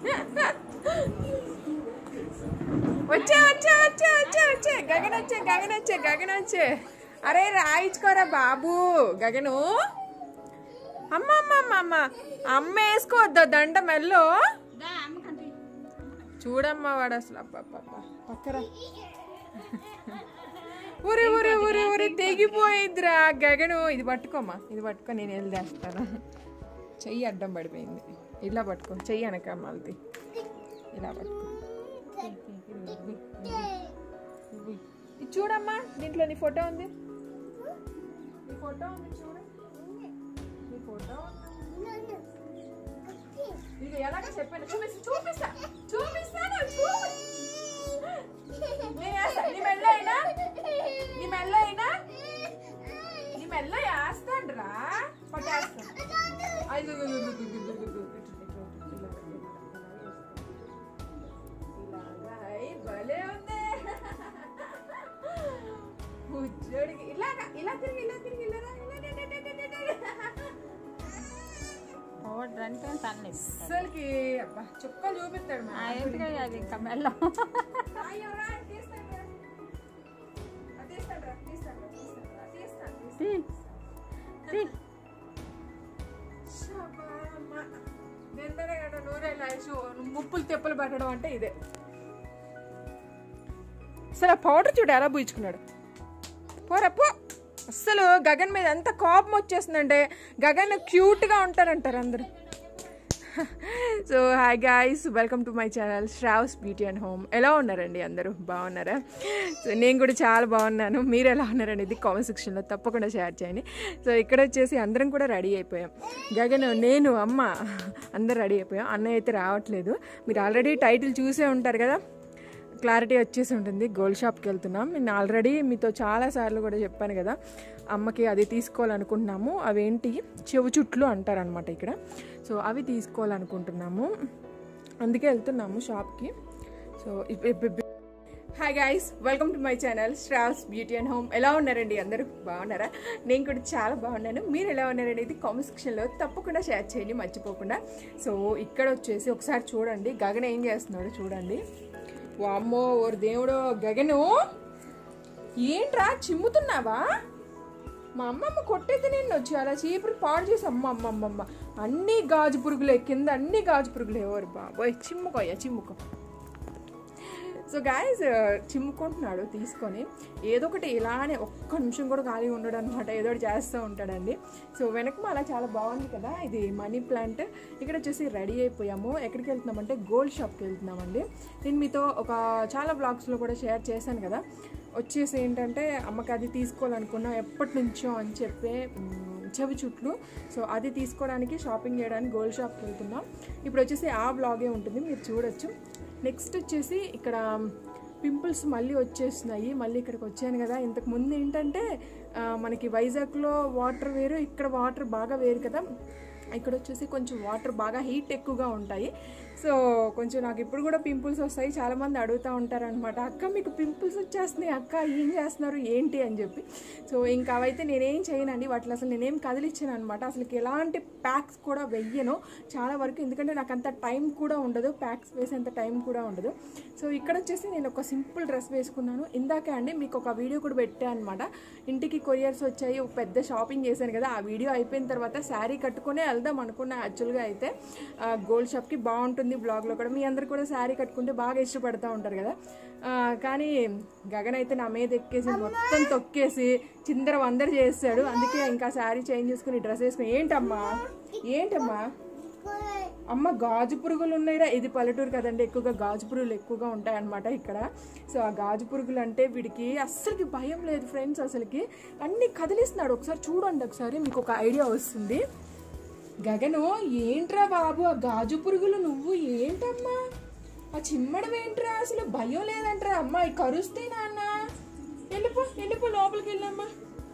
వచ్చే వచ్చే వచ్చే వచ్చే వచ్చే గగన్ వచ్చే గగన్ వచ్చే గగన్ వచ్చే అరే రాయించుకోరా బాబు గగను అమ్మ అమ్మ అమ్మ అమ్మ అమ్మ వేసుకోవద్దా దండ మెల్లో చూడమ్మా వాడు అసలు అబ్బబ్బబ్బ. పక్కరా ఊరి ఊరి ఊరి ఊరి తెగిపోయిద్దిరా గగను ఇది పట్టుకోమ్మా ఇది పట్టుకో నేను వెళ్ళేస్తాను చెయ్యి అడ్డం పడిపోయింది ఇలా పట్టుకో చెయ్యి వెనక మళ్ళీ ఇలా పట్టుకో ఇది చూడమ్మా దీంట్లో నీ ఫోటో ఉంది నీ ఫోటో ఉంది చూడు నీ ఫోటో ఉంది. ఇది ఎలాగో చెప్పాను చూపిస్తా చూపిస్తా చూపిస్తాను చూపి నేను వేస్తా. నీ మెల్ల అయినా నీ మెల్ల అయినా నీ మెల్ల వేస్తాను రా పట్టేస్తాను అది ఇలాగా అయ్ భలే ఉంది బుజ్జోడికి ఇలాగా ఇలా తిరిగి ఇలా తిరిగి ఇలా రా, ఇలా రా, రా, రా, రా, రా, రా. పౌడర్ అంటే తన్నిస్తాడు అసలుకి అబ్బా చుక్కలు చూపిస్తాడు మా ఎందుకు అది ఇంకా మెల్లం అయ్యో రా, తీస్తాడు రా. ఆ, తీస్తాడు రా, తీస్తాడు రా, తీస్తాడు రా, తీస్తాడు, తీస్తాడు. తీ. తీ. శబ్బా, అమ్మ. నిన్ననే కదా నూరేళ్ళ ఐసు ముప్పులు తెప్పులు పెట్టడం అంటే ఇదే అసలు ఆ పౌడర్ చూడు ఎలా పూయించుకున్నాడు పోరా పో అస్సలు గగన్ మీద ఎంత కోపం వచ్చేస్తుందంటే గగన్ క్యూట్గా ఉంటారంటారు అందరూ so hi guys welcome to my channel Sravs beauty and home ఎలా ఉన్నారండి అందరూ బాగున్నారా సో నేను కూడా చాలా బాగున్నాను మీరు ఎలా ఉన్నారనేది కామెంట్ సెక్షన్లో తప్పకుండా షేర్ చేయండి సో ఇక్కడ వచ్చేసి అందరం కూడా రెడీ అయిపోయాం గగన్ నేను అమ్మ అందరు రెడీ అయిపోయాం అన్నయ్య అయితే రావట్లేదు మీరు ఆల్రెడీ టైటిల్ చూసే ఉంటారు కదా క్లారిటీ వచ్చేసి ఉంటుంది గోల్డ్ షాప్కి వెళ్తున్నాం నేను ఆల్రెడీ మీతో చాలా సార్లు కూడా చెప్పాను కదా అమ్మకి అది తీసుకోవాలనుకుంటున్నాము అవేంటి చెవు చుట్లు అంటారనమాట ఇక్కడ సో అవి తీసుకోవాలనుకుంటున్నాము అందుకే వెళ్తున్నాము షాప్కి so hi guys welcome to my channel Sravs beauty and home ఎలా ఉన్నారండి అందరూ బాగున్నారా నేను కూడా చాలా బాగున్నాను మీరు ఎలా ఉన్నారనేది కామెంట్ సెక్షన్లో తప్పకుండా షేర్ చేయండి మర్చిపోకుండా సో ఇక్కడ వచ్చేసి ఒకసారి చూడండి గగన్ ఏం చేస్తున్నాడో చూడండి వామ్మో ఓరు దేవుడు గగను ఏంట్రా చిమ్ముతున్నావా మా అమ్మమ్మ కొట్టేది నేను వచ్చి అలా చీపురు పాడు చేసి అమ్మ అమ్మ అమ్మ అమ్మ అన్ని గాజు పురుగులే కింద అన్ని గాజు పురుగులే ఓరు బాబోయ్ చిమ్ముకోయ్యా చిమ్ముకో సో గాయస్ చిమ్ముకుంటున్నాడు తీసుకొని ఏదో ఒకటి ఇలానే ఒక్క నిమిషం కూడా ఖాళీ ఉండడు అనమాట ఏదో ఒకటి చేస్తూ ఉంటాడండి సో వెనక అలా చాలా బాగుంది కదా ఇది మనీ ప్లాంట్ ఇక్కడ వచ్చేసి రెడీ అయిపోయాము ఎక్కడికి వెళ్తున్నామంటే గోల్డ్ షాప్కి వెళ్తున్నామండి నేను మీతో ఒక చాలా బ్లాగ్స్లో కూడా షేర్ చేశాను కదా వచ్చేసి ఏంటంటే అమ్మకి అది తీసుకోవాలనుకున్నా ఎప్పటి నుంచో అని చెప్పే మ్, చెవి చుట్లు సో అది తీసుకోవడానికి షాపింగ్ చేయడానికి గోల్డ్ షాప్కి వెళ్తున్నాం ఇప్పుడు వచ్చేసి ఆ బ్లాగే ఉంటుంది మీరు చూడొచ్చు నెక్స్ట్ వచ్చేసి ఇక్కడ పింపుల్స్ మళ్ళీ వచ్చేస్తున్నాయి మళ్ళీ ఇక్కడికి వచ్చాను కదా ఇంతకు ముందు ఏంటంటే ఆ, మనకి వైజాగ్లో వాటర్ వేరు ఇక్కడ వాటర్ బాగా వేరు కదా ఇక్కడ వచ్చేసి కొంచెం వాటర్ బాగా హీట్ ఎక్కువగా ఉంటాయి సో కొంచెం నాకు ఇప్పుడు కూడా పింపుల్స్ వస్తాయి చాలామంది అడుగుతూ ఉంటారనమాట అక్క మీకు పింపుల్స్ వచ్చేస్తున్నాయి అక్క ఏం చేస్తున్నారు ఏంటి అని చెప్పి సో ఇంకా అవైతే నేనేం చేయనండి వాటిలో అసలు నేనేం కదిలిచ్చాను అనమాట అసలు ఎలాంటి ప్యాక్స్ కూడా వెయ్యను చాలా వరకు ఎందుకంటే నాకు అంత టైం కూడా ఉండదు ప్యాక్స్ వేసేంత టైం కూడా ఉండదు సో ఇక్కడ వచ్చేసి నేను ఒక సింపుల్ డ్రెస్ వేసుకున్నాను ఇందాకే అండి మీకు ఒక వీడియో కూడా పెట్టాను అనమాట ఇంటికి కొరియర్స్ వచ్చాయి ఒక పెద్ద షాపింగ్ చేశాను కదా ఆ వీడియో అయిపోయిన తర్వాత శారీ కట్టుకునే వెళ్దాం అనుకున్నా యాక్చువల్గా అయితే ఆ, గోల్డ్ షాప్కి బాగుంటుంది బ్లాగ్లో కూడా మీ అందరు కూడా శారీ కట్టుకుంటే బాగా ఇష్టపడతా ఉంటారు కదా ఆ, కానీ గగన్ అయితే నా మీద ఎక్కేసి మొత్తం తొక్కేసి చిందర వందర చేస్తాడు అందుకే ఇంకా శారీ చేంజ్ చేసుకుని డ్రెస్ వేసుకుని ఏంటమ్మా ఏంటమ్మా అమ్మ గాజు పురుగులు ఉన్నాయిరా ఇది పల్లెటూరు కదండి ఎక్కువగా గాజు పురుగులు ఎక్కువగా ఉంటాయన్నమాట ఇక్కడ సో ఆ గాజు పురుగులు అంటే వీడికి అస్సలకి భయం లేదు ఫ్రెండ్స్ అసలుకి అన్ని కదిలిస్తున్నాడు ఒకసారి చూడండి ఒకసారి మీకు ఒక ఐడియా వస్తుంది గగను ఏంట్రా బాబు ఆ గాజు పురుగులు నువ్వు ఏంటమ్మా ఆ చిమ్మడం ఏంట్రా అసలు భయం లేదంట్రా అమ్మ ఈ కరుస్తే నాన్న వెళ్ళిపో వెళ్ళిపో లోపలికి వెళ్ళమ్మా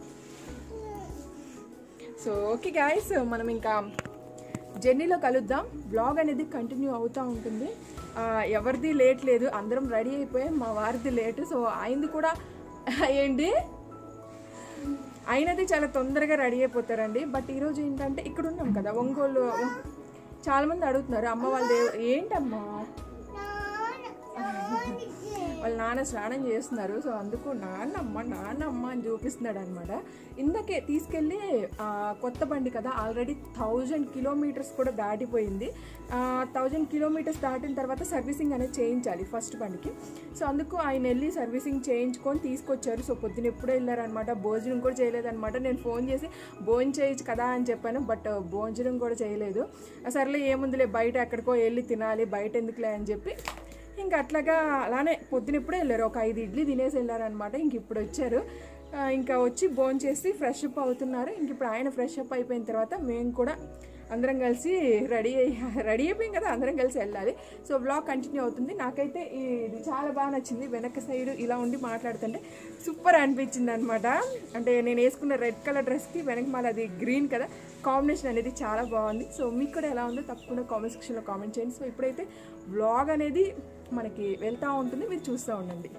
సో ఓకే గాయస్ మనం ఇంకా జర్నీలో కలుద్దాం బ్లాగ్ అనేది కంటిన్యూ అవుతూ ఉంటుంది ఆ, ఎవరిది లేట్ లేదు అందరం రెడీ అయిపోయాం మా వారిది లేట్ సో ఆయనది కూడా ఏంటి ఆయనది చాలా తొందరగా రెడీ అయిపోతారండి బట్ ఈరోజు ఏంటంటే ఇక్కడ ఉన్నాం కదా ఒంగోలు చాలా మంది అడుగుతున్నారు అమ్మ వాళ్ళ దేవ ఏంటమ్మా వాళ్ళ నాన్న స్నానం చేస్తున్నారు సో అందుకు నాన్నమ్మ నాన్నమ్మ అని చూపిస్తున్నాడు అనమాట ఇందాకే తీసుకెళ్ళి ఆ, కొత్త బండి కదా ఆల్రెడీ థౌజండ్ కిలోమీటర్స్ కూడా దాటిపోయింది థౌజండ్ కిలోమీటర్స్ దాటిన తర్వాత సర్వీసింగ్ అనేది చేయించాలి ఫస్ట్ బండికి సో అందుకు ఆయన వెళ్ళి సర్వీసింగ్ చేయించుకొని తీసుకొచ్చారు సో పొద్దున ఎప్పుడో వెళ్ళారనమాట భోజనం కూడా చేయలేదన్నమాట నేను ఫోన్ చేసి భోజనం చేయొచ్చు కదా అని చెప్పాను బట్ భోజనం కూడా చేయలేదు ఆ, సర్లే ఏముందిలే బయట ఎక్కడికో వెళ్ళి తినాలి బయట ఎందుకులే అని చెప్పి ఇంకా అట్లాగా అలానే పొద్దున ఇప్పుడే వెళ్ళారు ఒక ఐదు ఇడ్లీ తినేసి వెళ్ళారనమాట ఇంక ఇప్పుడు వచ్చారు ఆ, ఇంకా వచ్చి భోజనం చేసి ఫ్రెష్ అప్ అవుతున్నారు ఇంక ఇప్పుడు ఆయన ఫ్రెష్ అప్ అయిపోయిన తర్వాత మేము కూడా అందరం కలిసి రెడీ అయ్యి రెడీ అయిపోయాం కదా అందరం కలిసి వెళ్ళాలి సో బ్లాగ్ కంటిన్యూ అవుతుంది నాకైతే ఇది చాలా బాగా నచ్చింది వెనక సైడ్ ఇలా ఉండి మాట్లాడుతుంటే సూపర్ అనిపించింది అనమాట అంటే నేను వేసుకున్న రెడ్ కలర్ డ్రెస్కి వెనక మళ్ళీ అది గ్రీన్ కదా కాంబినేషన్ అనేది చాలా బాగుంది సో మీకు కూడా ఎలా ఉందో తప్పకుండా కామెంట్ సెక్షన్లో కామెంట్ చేయండి సో ఇప్పుడైతే బ్లాగ్ అనేది మనకి వెళ్తూ ఉంటుంది మీరు చూస్తూ ఉండండి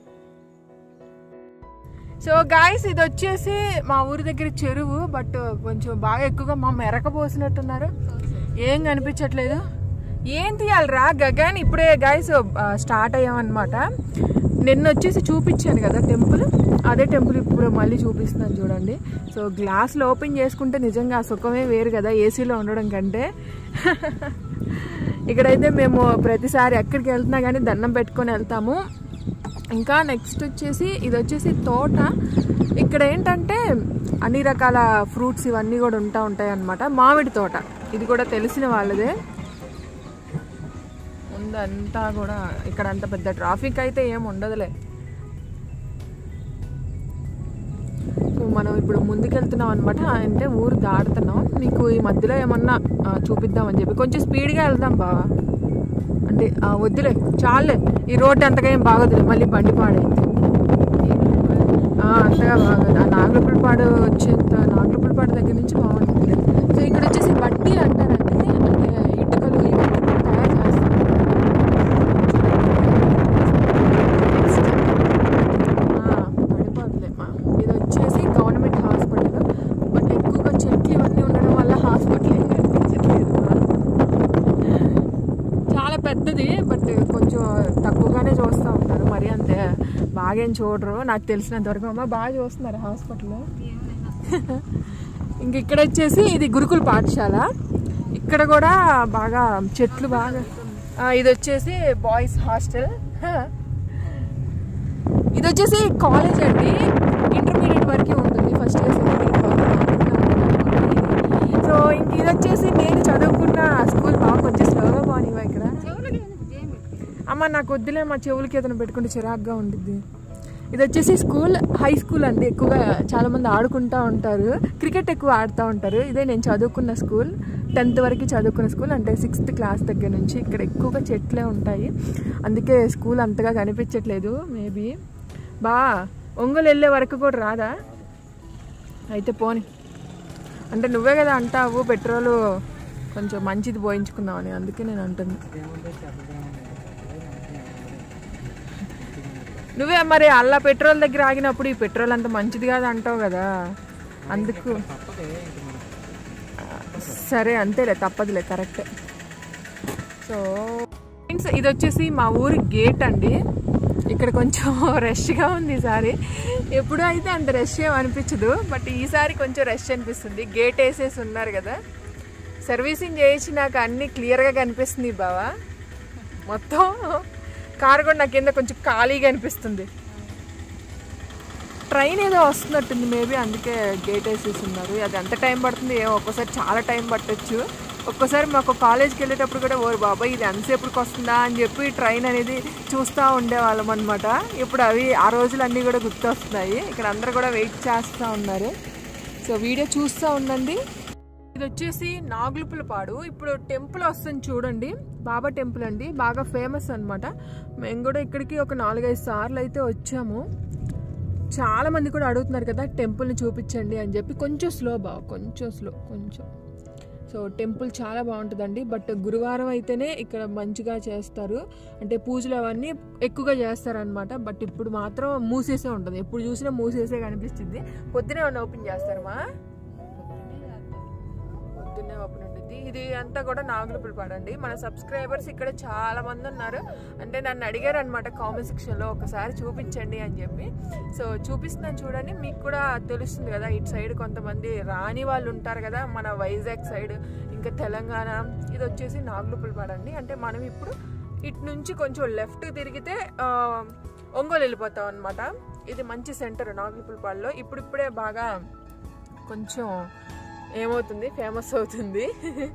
సో గాయస్ ఇది వచ్చేసి మా ఊరి దగ్గర చెరువు బట్ కొంచెం బాగా ఎక్కువగా మా మెరక పోసినట్టున్నారు ఏం కనిపించట్లేదు ఏం తీయాలిరా గగన్ ఇప్పుడే గాయస్ స్టార్ట్ అయ్యామన్నమాట నిన్న వచ్చేసి చూపించాను కదా టెంపుల్ అదే టెంపుల్ ఇప్పుడు మళ్ళీ చూపిస్తున్నాను చూడండి సో గ్లాస్లో ఓపెన్ చేసుకుంటే నిజంగా ఆ సుఖమే వేరు కదా ఏసీలో ఉండడం కంటే ఇక్కడైతే మేము ప్రతిసారి ఎక్కడికి వెళ్తున్నా కానీ దండం పెట్టుకొని వెళ్తాము ఇంకా నెక్స్ట్ వచ్చేసి ఇది వచ్చేసి తోట ఇక్కడ ఏంటంటే అన్ని రకాల ఫ్రూట్స్ ఇవన్నీ కూడా ఉంటా ఉంటాయి అన్నమాట మామిడి తోట ఇది కూడా తెలిసిన వాళ్ళదే ఉందంతా కూడా ఇక్కడ అంత పెద్ద ట్రాఫిక్ అయితే ఏం ఉండదులే సో మనం ఇప్పుడు ముందుకెళ్తున్నాం అనమాట అంటే ఊరు దాడుతున్నాం మీకు ఈ మధ్యలో ఏమన్నా ఆ, చూపిద్దామని చెప్పి కొంచెం స్పీడ్గా వెళ్దాం బావా అంటే ఆ, వద్దులే చాలే ఈ రోడ్డు అంతగా ఏం బాగోదులే మళ్ళీ బండి పాడైంది ఆ, అంతగా బాగోదు ఆ నాగలపులపాడు వచ్చేంత నాగలపులపాడు దగ్గర నుంచి బాగుంటుంది సో ఇక్కడ వచ్చేసి బట్టి అంటారండి అంటే ఇటుకలు ఇవన్నీ తయారు చేస్తారు ఆ, పడిపోద్దిలే మా. ఇది వచ్చేసి గవర్నమెంట్ హాస్పిటల్ బట్ ఎక్కువగా చెట్లు ఇవన్నీ ఉండడం వల్ల హాస్పిటల్ ఏం కనిపించట్లేదు చాలా పెద్దది బట్ కొంచెం తక్కువగానే చూస్తూ ఉంటారు మరి అంతే బాగేం చూడరు నాకు తెలిసినంత వరకు అమ్మ బాగా చూస్తున్నారు హాస్పిటల్ ఇంక ఇక్కడ వచ్చేసి ఇది గురుకుల పాఠశాల ఇక్కడ కూడా బాగా చెట్లు బాగా ఆ, ఇది వచ్చేసి బాయ్స్ హాస్టల్ ఇది వచ్చేసి కాలేజ్ అండి ఇంటర్మీడియట్ వరకే ఉంటుంది first year second year so ఇంక ఇది వచ్చేసి నేను చదువుకున్న స్కూల్ బాగా కొంచెం స్లోగా బాగున్నాయి ఇక్కడ అమ్మ నాకు వద్దులే మా చెవులకి ఏదైనా పెట్టుకుంటే చిరాగ్గా ఉండిద్ది ఇది వచ్చేసి స్కూల్ హై స్కూల్ అండి ఎక్కువగా చాలా మంది ఆడుకుంటా ఉంటారు క్రికెట్ ఎక్కువ ఆడుతూ ఉంటారు ఇదే నేను చదువుకున్న స్కూల్ టెన్త్ వరకు చదువుకున్న స్కూల్ అంటే సిక్స్త్ క్లాస్ దగ్గర నుంచి ఇక్కడ ఎక్కువగా చెట్లే ఉంటాయి అందుకే స్కూల్ అంతగా కనిపించట్లేదు మేబీ బా ఒంగోలు వెళ్ళే వరకు కూడా రాదా అయితే పోని అంటే నువ్వే కదా అంటావు పెట్రోలు కొంచెం మంచిది పోయించుకుందామని అందుకే నేను అంటుంది నువ్వే మరి అల్లా పెట్రోల్ దగ్గర ఆగినప్పుడు ఈ పెట్రోల్ అంత మంచిది కాదు అంటావు కదా అందుకు సరే అంతేలే తప్పదులే కరెక్టే సో ఫ్రెండ్స్ ఇది వచ్చేసి మా ఊరి గేట్ అండి ఇక్కడ కొంచెం రష్గా ఉంది ఈసారి ఎప్పుడు అయితే అంత రష్ ఏం అనిపించదు బట్ ఈసారి కొంచెం రష్ అనిపిస్తుంది గేట్ వేసేసి ఉన్నారు కదా సర్వీసింగ్ చేయించి నాకు అన్నీ క్లియర్గా కనిపిస్తుంది బావా మొత్తం కారు కూడా నా కింద కొంచెం ఖాళీగా అనిపిస్తుంది ట్రైన్ ఏదో వస్తున్నట్టుంది మేబీ అందుకే గేట్ వేసేసి ఉన్నారు అది ఎంత టైం పడుతుంది ఏమో ఒక్కోసారి చాలా టైం పట్టొచ్చు ఒక్కోసారి మాకు కాలేజ్కి వెళ్ళేటప్పుడు కూడా ఓ బాబాయ్ ఇది ఎంతసేపటికి వస్తుందా అని చెప్పి ట్రైన్ అనేది చూస్తూ ఉండేవాళ్ళం అనమాట ఇప్పుడు అవి ఆ రోజులు అన్నీ కూడా గుర్తొస్తున్నాయి ఇక్కడ అందరు కూడా వెయిట్ చేస్తూ ఉన్నారు సో వీడియో చూస్తూ ఉండండి ఇది వచ్చేసి నాగులుపులపాడు ఇప్పుడు టెంపుల్ వస్తుంది చూడండి బాబా టెంపుల్ అండి బాగా ఫేమస్ అన్నమాట మేము కూడా ఇక్కడికి ఒక నాలుగైదు సార్లు అయితే వచ్చాము చాలా మంది కూడా అడుగుతున్నారు కదా టెంపుల్ని చూపించండి అని చెప్పి కొంచెం స్లో బా కొంచెం స్లో కొంచెం సో టెంపుల్ చాలా బాగుంటుందండి బట్ గురువారం అయితేనే ఇక్కడ మంచిగా చేస్తారు అంటే పూజలు అవన్నీ ఎక్కువగా చేస్తారనమాట బట్ ఇప్పుడు మాత్రం మూసేసే ఉంటుంది ఎప్పుడు చూసినా మూసేసే కనిపిస్తుంది పొద్దునే ఏమన్నా ఓపెన్ చేస్తారమ్మా పొద్దున్నే ఓపెన్ ఉంటుంది ఇది అంతా కూడా నాగులపుల్ పడండి మన సబ్స్క్రైబర్స్ ఇక్కడ చాలా మంది ఉన్నారు అంటే నన్ను అడిగారు అనమాట కామెంట్ సెక్షన్లో ఒకసారి చూపించండి అని చెప్పి సో చూపిస్తున్నాను చూడండి మీకు కూడా తెలుస్తుంది కదా ఇటు సైడ్ కొంతమంది రాని వాళ్ళు ఉంటారు కదా మన వైజాగ్ సైడ్ ఇంకా తెలంగాణ ఇది వచ్చేసి నాగులపుల్ పడండి అంటే మనం ఇప్పుడు ఇటు నుంచి కొంచెం లెఫ్ట్ తిరిగితే ఆ, ఒంగోలు వెళ్ళిపోతాం అనమాట ఇది మంచి సెంటర్ నాగులపుల్పాడులో ఇప్పుడిప్పుడే బాగా కొంచెం ఏమవుతుంది ఫేమస్ అవుతుంది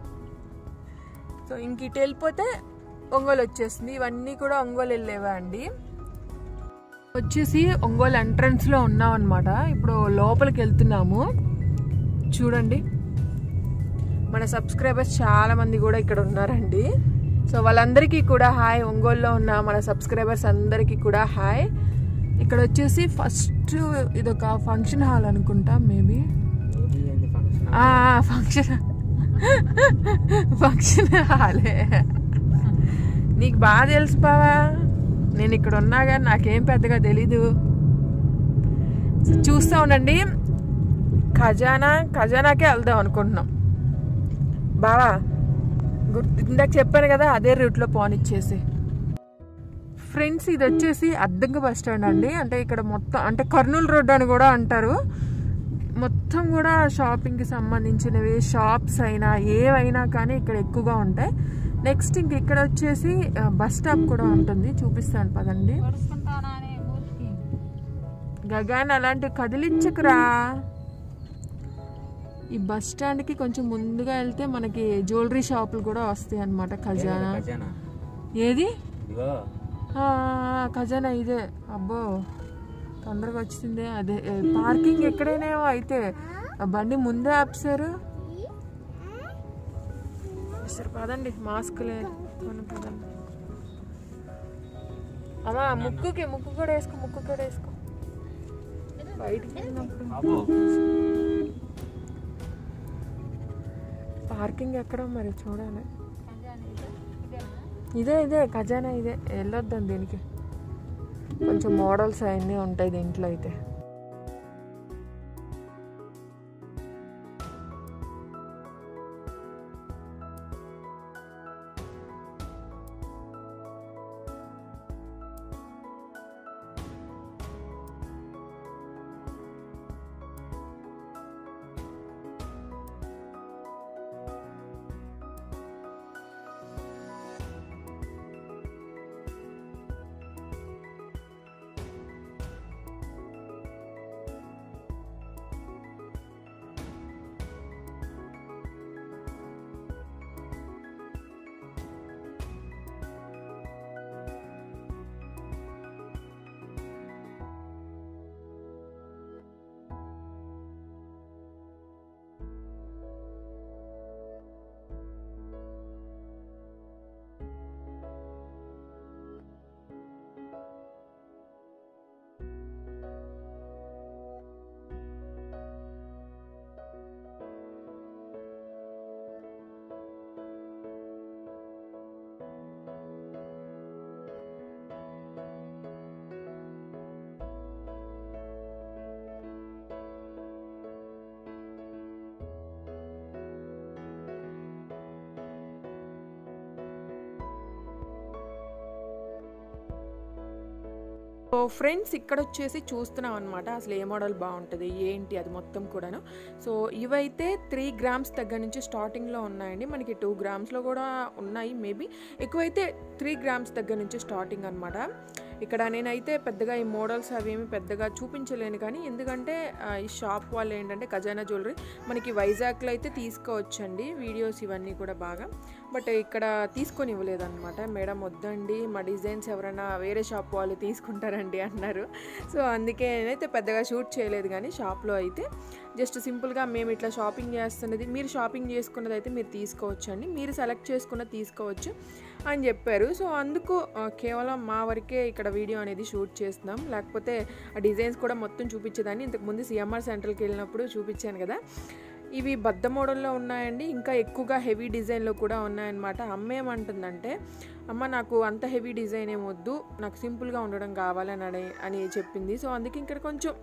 సో ఇంక ఇటు వెళ్ళిపోతే ఒంగోలు వచ్చేస్తుంది ఇవన్నీ కూడా ఒంగోలు వెళ్ళేవా అండి వచ్చేసి ఒంగోలు ఎంట్రన్స్లో ఉన్నాం అనమాట ఇప్పుడు లోపలికి వెళ్తున్నాము చూడండి మన సబ్స్క్రైబర్స్ చాలా మంది కూడా ఇక్కడ ఉన్నారండి సో వాళ్ళందరికీ కూడా హాయ్ ఒంగోలులో ఉన్న మన సబ్స్క్రైబర్స్ అందరికీ కూడా హాయ్ ఇక్కడ వచ్చేసి ఫస్ట్ ఇదొక ఫంక్షన్ హాల్ అనుకుంటా మేబీ ఫంక్షన్ ఫంక్షన్ హాలే నీకు బాగా తెలుసు బావా నేను ఇక్కడ ఉన్నా కానీ నాకేం పెద్దగా తెలీదు సో చూస్తూ ఉండండి ఖజానా ఖజానాకే వెళ్దాం అనుకుంటున్నాం బావా గుర్తు ఇందాక చెప్పాను కదా అదే రూట్లో పోనిచ్చేసి ఫ్రెండ్స్ ఇది వచ్చేసి అద్దంక బస్ స్టాండ్ అండి అంటే ఇక్కడ మొత్తం అంటే కర్నూలు రోడ్ అని కూడా అంటారు మొత్తం కూడా షాపింగ్కి సంబంధించినవి షాప్స్ అయినా ఏవైనా కానీ ఇక్కడ ఎక్కువగా ఉంటాయి నెక్స్ట్ ఇంక ఇక్కడ వచ్చేసి ఆ, బస్ స్టాప్ కూడా ఉంటుంది చూపిస్తాను పదండి పడుకుంటానా అనే మూతికి గగాన్ అలాంటి కదిలించకురా ఈ బస్ స్టాండ్కి కొంచెం ముందుగా వెళ్తే మనకి జ్యువెలరీ షాపులు కూడా వస్తాయి అన్నమాట ఖజానా ఏది ఇదిగో ఆ, ఖజానా ఇదే అబ్బో తొందరగా వచ్చిందే అదే ఏ, పార్కింగ్ ఎక్కడైనా అయితే ఆ బండి ముందే ఆపుసారు సరే పదండి మాస్క్ లేదు కొను పదండి అమ్మా ముక్కుకి ముక్కు కూడా వేసుకో ముక్కు కూడా వేసుకో బయటికి వెళ్ళినప్పుడు బాబు పార్కింగ్ ఎక్కడ మరి చూడాలి ఖజానా ఇదే ఇదేనా ఇదే ఇదే ఖజానా ఇదే వెళ్ళొద్దాం దీనికి కొంచెం మోడల్స్ అవన్నీ ఉంటాయి దీంట్లో అయితే సో ఫ్రెండ్స్ ఇక్కడ వచ్చేసి చూస్తున్నాం అనమాట అసలు ఏ మోడల్ బాగుంటుంది ఏంటి అది మొత్తం కూడాను సో ఇవైతే త్రీ గ్రామ్స్ దగ్గర నుంచి స్టార్టింగ్లో ఉన్నాయండి మనకి టూ గ్రామ్స్లో కూడా ఉన్నాయి మేబీ ఎక్కువైతే త్రీ గ్రామ్స్ దగ్గర నుంచి స్టార్టింగ్ అనమాట ఇక్కడ నేనైతే పెద్దగా ఈ మోడల్స్ అవి ఏమి పెద్దగా చూపించలేను కానీ ఎందుకంటే ఆ, ఈ షాప్ వాళ్ళు ఏంటంటే ఖజానా జ్యువెలరీ మనకి వైజాగ్లో అయితే తీసుకోవచ్చండి వీడియోస్ ఇవన్నీ కూడా బాగా బట్ ఇక్కడ తీసుకొని ఇవ్వలేదన్నమాట మేడం వద్దండి మా డిజైన్స్ ఎవరైనా వేరే షాప్ వాళ్ళు తీసుకుంటారండి అన్నారు సో అందుకే నేనైతే పెద్దగా షూట్ చేయలేదు కానీ షాప్లో అయితే జస్ట్ సింపుల్గా మేము ఇట్లా షాపింగ్ చేస్తున్నది మీరు షాపింగ్ చేసుకున్నది అయితే మీరు తీసుకోవచ్చండి మీరు సెలెక్ట్ చేసుకున్నది తీసుకోవచ్చు అని చెప్పారు సో అందుకు ఆ, కేవలం మా వరకే ఇక్కడ వీడియో అనేది షూట్ చేస్తున్నాం లేకపోతే ఆ డిజైన్స్ కూడా మొత్తం చూపించేదాన్ని ఇంతకుముందు సిఎంఆర్ సెంటర్కి వెళ్ళినప్పుడు చూపించాను కదా ఇవి బద్ద మోడల్లో ఉన్నాయండి ఇంకా ఎక్కువగా హెవీ డిజైన్లో కూడా ఉన్నాయన్నమాట అమ్మ ఏమంటుందంటే అమ్మ నాకు అంత హెవీ డిజైన్ ఏం వద్దు నాకు సింపుల్గా ఉండడం కావాలని అని అని చెప్పింది సో అందుకే ఇక్కడ కొంచెం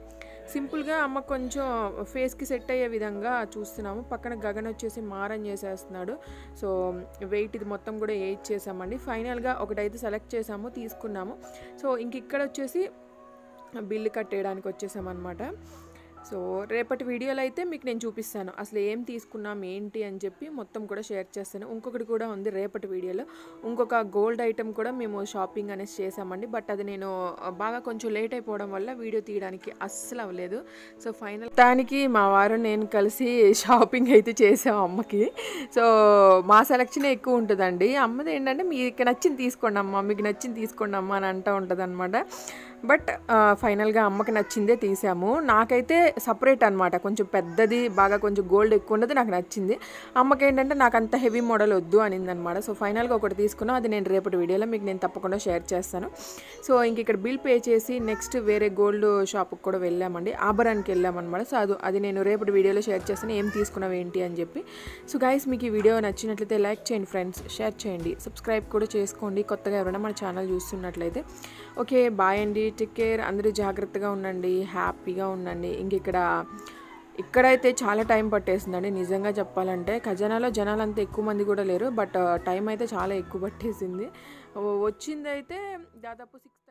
సింపుల్గా అమ్మ కొంచెం ఫేస్కి సెట్ అయ్యే విధంగా చూస్తున్నాము పక్కన గగన్ వచ్చేసి మారం చేసేస్తున్నాడు సో వెయిట్ ఇది మొత్తం కూడా ఎయిట్ చేసామండి ఫైనల్గా ఒకటైతే సెలెక్ట్ చేసాము తీసుకున్నాము సో ఇంక ఇక్కడ వచ్చేసి బిల్లు కట్టేయడానికి వచ్చేసామన్నమాట సో రేపటి వీడియోలో అయితే మీకు నేను చూపిస్తాను అసలు ఏం తీసుకున్నాం ఏంటి అని చెప్పి మొత్తం కూడా షేర్ చేస్తాను ఇంకొకటి కూడా ఉంది రేపటి వీడియోలో ఇంకొక గోల్డ్ ఐటెం కూడా మేము షాపింగ్ అనేసి చేసామండి బట్ అది నేను బాగా కొంచెం లేట్ అయిపోవడం వల్ల వీడియో తీయడానికి అస్సలు అవ్వలేదు సో ఫైనల్ దానికి మా వారు నేను కలిసి షాపింగ్ అయితే చేసాం అమ్మకి సో మా సెలెక్షన్ ఎక్కువ ఉంటుందండి అమ్మది ఏంటంటే మీకు నచ్చింది తీసుకోండి అమ్మ మీకు నచ్చింది తీసుకోండి అమ్మ అని అంటూ ఉంటుంది బట్ ఫైనల్గా అమ్మకి నచ్చిందే తీసాము నాకైతే సపరేట్ అనమాట కొంచెం పెద్దది బాగా కొంచెం గోల్డ్ ఎక్కువ ఉన్నది నాకు నచ్చింది అమ్మకి ఏంటంటే నాకు అంత హెవీ మోడల్ వద్దు అనింది అనమాట సో ఫైనల్గా ఒకటి తీసుకున్నాం అది నేను రేపటి వీడియోలో మీకు నేను తప్పకుండా షేర్ చేస్తాను సో ఇంక ఇక్కడ బిల్ పే చేసి నెక్స్ట్ వేరే గోల్డ్ షాప్కి కూడా వెళ్ళామండి ఆభరణకి వెళ్ళామన్నమాట సో అది అది నేను రేపటి వీడియోలో షేర్ చేస్తాను ఏం తీసుకున్నావు ఏంటి అని చెప్పి సో గైస్ మీకు ఈ వీడియో నచ్చినట్లయితే లైక్ చేయండి ఫ్రెండ్స్ షేర్ చేయండి సబ్స్క్రైబ్ కూడా చేసుకోండి కొత్తగా ఎవరైనా మన ఛానల్ చూస్తున్నట్లయితే ఓకే బాయ్ అండి టేక్ కేర్ అందరూ జాగ్రత్తగా ఉండండి హ్యాపీగా ఉండండి ఇంక ఇక్కడ ఇక్కడైతే చాలా టైం పట్టేసిందండి నిజంగా చెప్పాలంటే ఖజానాలో జనాలు అంత ఎక్కువ మంది కూడా లేరు బట్ టైం అయితే చాలా ఎక్కువ పట్టేసింది వచ్చిందైతే దాదాపు సిక్స్